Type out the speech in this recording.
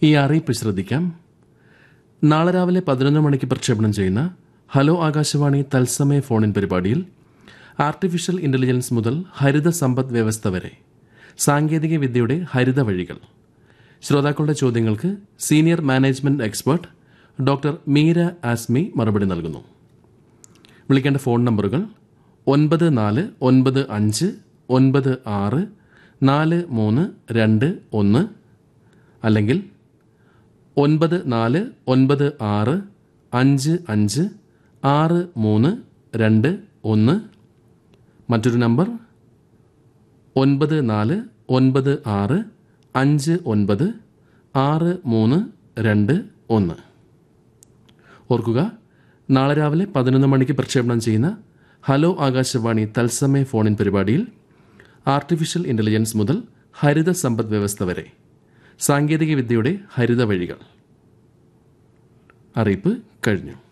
ഈ അറിയിപ്പ് ശ്രദ്ധിക്കാം നാളെ രാവിലെ പതിനൊന്ന് മണിക്ക് പ്രക്ഷേപണം ചെയ്യുന്ന ഹലോ ആകാശവാണി തത്സമയ ഫോണിൻ പരിപാടിയിൽ ആർട്ടിഫിഷ്യൽ ഇന്റലിജൻസ് മുതൽ ഹരിത സമ്പദ് വ്യവസ്ഥ വരെ സാങ്കേതിക വിദ്യയുടെ ഹരിത വഴികൾ ശ്രോതാക്കളുടെ ചോദ്യങ്ങൾക്ക് senior management expert doctor Meera Asmi മറുപടി നൽകുന്നു വിളിക്കേണ്ട ഫോൺ നമ്പറുകൾ ഒൻപത് നാല് ഒൻപത് അഞ്ച് ഒൻപത് ആറ് നാല് മൂന്ന് രണ്ട് ഒന്ന് അല്ലെങ്കിൽ ഒൻപത് നാല് ഒൻപത് ആറ് അഞ്ച് അഞ്ച് ആറ് മൂന്ന് രണ്ട് ഒന്ന് മറ്റൊരു നമ്പർ ഒൻപത് നാല് ഒൻപത് ആറ് അഞ്ച് ഒൻപത് ആറ് മൂന്ന് രണ്ട് ഒന്ന് ഓർക്കുക നാളെ രാവിലെ പതിനൊന്ന് മണിക്ക് പ്രക്ഷേപണം ചെയ്യുന്ന ഹലോ ആകാശവാണി തത്സമയ ഫോണിൻ പരിപാടിയിൽ ആർട്ടിഫിഷ്യൽ ഇന്റലിജൻസ് മുതൽ ഹരിത സമ്പദ് വ്യവസ്ഥ വരെ സാങ്കേതിക വിദ്യയുടെ ഹരിത വഴികൾ അറിയിപ്പ് കഴിഞ്ഞു